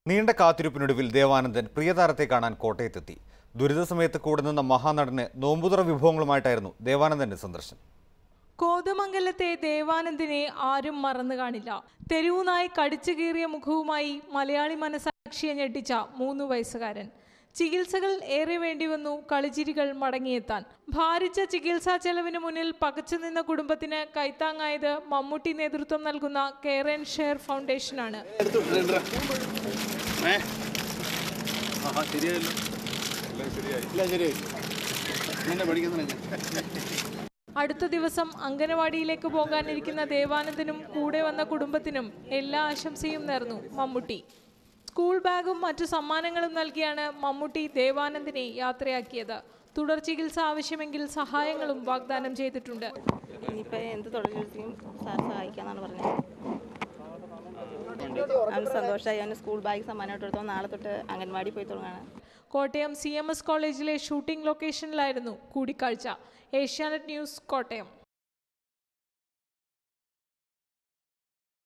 നീണ്ട കാത്തിരിപ്പിനൊടുവിൽ ദേവാനന്ദൻ പ്രിയതാരത്തെ കാണാൻ കോട്ടയത്തെത്തി ദുരിത സമയത്ത് കൂടെ നിന്ന മഹാനടന് നോമ്പുതുറ വിഭവങ്ങളുമായിട്ടായിരുന്നു ദേവാനന്ദന്റെ സന്ദർശനം കോതമംഗലത്തെ ദേവാനന്ദിനെ ആരും മറന്നു കാണില്ല തെരുവുനായി കടിച്ചു കീറിയ മുഖവുമായി മലയാളി മനസാക്ഷിയെ ഞെട്ടിച്ച മൂന്ന് വയസ്സുകാരൻ ചികിത്സകൾ ഏറെ വേണ്ടിവന്നു കളിച്ചിരികൾ മടങ്ങിയെത്താൻ ഭാരിച്ച ചികിത്സാ ചെലവിന് മുന്നിൽ പകച്ചു നിന്ന കുടുംബത്തിന് കൈത്താങ്ങായത് മമ്മൂട്ടി നേതൃത്വം നൽകുന്ന കെയർ ആൻഡ് ഷെയർ ഫൗണ്ടേഷനാണ് എടുത്തു ഇടണ്ടാ. ഏ? ആഹാ, ശരിയായല്ലോ ഇല്ല ശരിയായി നിന്നെ പഠിക്കുന്നില്ല അടുത്ത ദിവസം അംഗനവാടിയിലേക്ക് പോകാനിരിക്കുന്ന ദേവാനന്ദനും കൂടെ വന്ന കുടുംബത്തിനും എല്ലാ ആശംസയും നേർന്നു മമ്മൂട്ടി സ്കൂൾ ബാഗും മറ്റു സമ്മാനങ്ങളും നൽകിയാണ് മമ്മൂട്ടി ദേവാനന്ദിനെ യാത്രയാക്കിയത് തുടർ ചികിത്സ ആവശ്യമെങ്കിൽ സഹായങ്ങളും വാഗ്ദാനം ചെയ്തിട്ടുണ്ട് ഇനിയിപ്പോൾ എന്ത് തുടർ ചികിത്സയും സാർ സഹായിക്കാന്നാണ് പറഞ്ഞത് അവന് സന്തോഷമായി അവന് സ്കൂൾ ബാഗ് സമ്മാനമായിട്ട് എടുത്തോ നാളെ തൊട്ട് അംഗൻവാടി പോയി തുടങ്ങാണ് കോട്ടയം സി എം എസ് കോളേജിലെ ഷൂട്ടിംഗ് ലൊക്കേഷനിലായിരുന്നു കൂടിക്കാഴ്ച ഏഷ്യാനെറ്റ് ന്യൂസ് കോട്ടയം